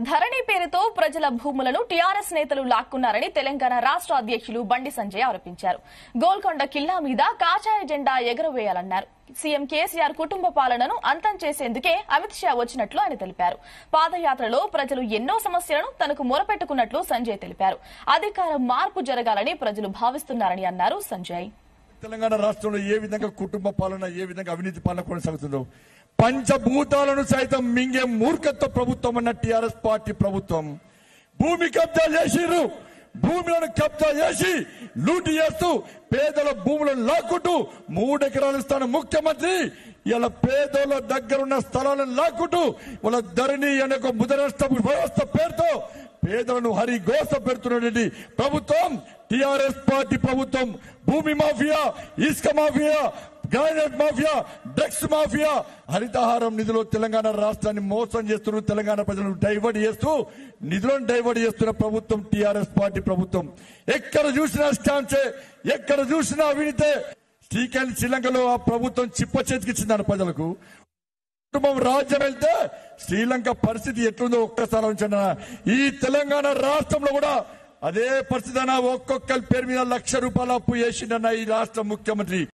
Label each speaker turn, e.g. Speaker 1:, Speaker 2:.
Speaker 1: ధరణి పేరుతో ప్రజల భూములను టీఆర్ఎస్ నేతలు లాక్కున్నారని తెలంగాణ రాష్ట్ర అధ్యక్షులు బండి సంజయ్ ఆరోపించారు గోల్కొండ కిల్లా మీద కాషాయ జెండా ఎగురవేయాలన్నారు సీఎం కేసీఆర్ కుటుంబ పాలనను అంతం చేసేందుకే అమిత్ షా వచ్చినట్లు ఆయన తెలిపారు పాదయాత్రలో ప్రజలు ఎన్నో సమస్యలను తనకు మొరపెట్టుకున్నట్లు సంజయ్ తెలిపారు అధికార మార్పు జరగాలని ప్రజలు భావిస్తున్నారని అన్నారు సంజయ్
Speaker 2: తెలంగాణ రాష్ట్రంలో ఏ విధంగా కుటుంబ పాలన ఏ విధంగా అవినీతి పాలన కొనసాగుతుందో పంచభూతాలను సైతం మింగే మూర్ఖత్వ ప్రభుత్వం అన్న టిఆర్ఎస్ పార్టీ ప్రభుత్వం భూమి కబ్జా చేసిర్రు భూములను కబ్జా చేసి లూటి చేస్తూ పేదల భూములను లాక్కుంటూ మూడెకరాలు ఇస్తాను ముఖ్యమంత్రి ఇలా పేదల దగ్గరున్న స్థలాలను లాక్కుంటూ వాళ్ళ ధరణి అనే ఒక ముదరాష్ట్ర వ్యవస్థ పేరుతో పేదలను హరి గోస పెడుతున్నటువంటి ప్రభుత్వం టిఆర్ఎస్ పార్టీ ప్రభుత్వం భూమి మాఫియా ఇసుక mafia granite mafia drugs mafia Haritha Haram నిధులు తెలంగాణ రాష్ట్రాన్ని మోసం చేస్తున్న తెలంగాణ ప్రజలను డైవర్ట్ చేస్తూ నిధులను డైవర్ట్ చేస్తున్న ప్రభుత్వం టిఆర్ఎస్ పార్టీ ప్రభుత్వం ఎక్కడ చూసినా స్టాంప్సే ఎక్కడ చూసినా అవినీతే శ్రీకాంత్ శ్రీలంకలో ఆ ప్రభుత్వం చిప్ప చేతికిచ్చిందని ప్రజలకు కుటుంబం రాజ్యం వెళ్తే శ్రీలంక పరిస్థితి ఎట్లుందో ఒక్కసారి ఉంచండి అన్న. ఈ తెలంగాణ రాష్ట్రంలో కూడా అదే పరిస్థితి అన్న ఒక్కొక్కరి పేరు మీద లక్ష రూపాయల అప్పు చేసిండన్న ఈ రాష్ట్ర ముఖ్యమంత్రి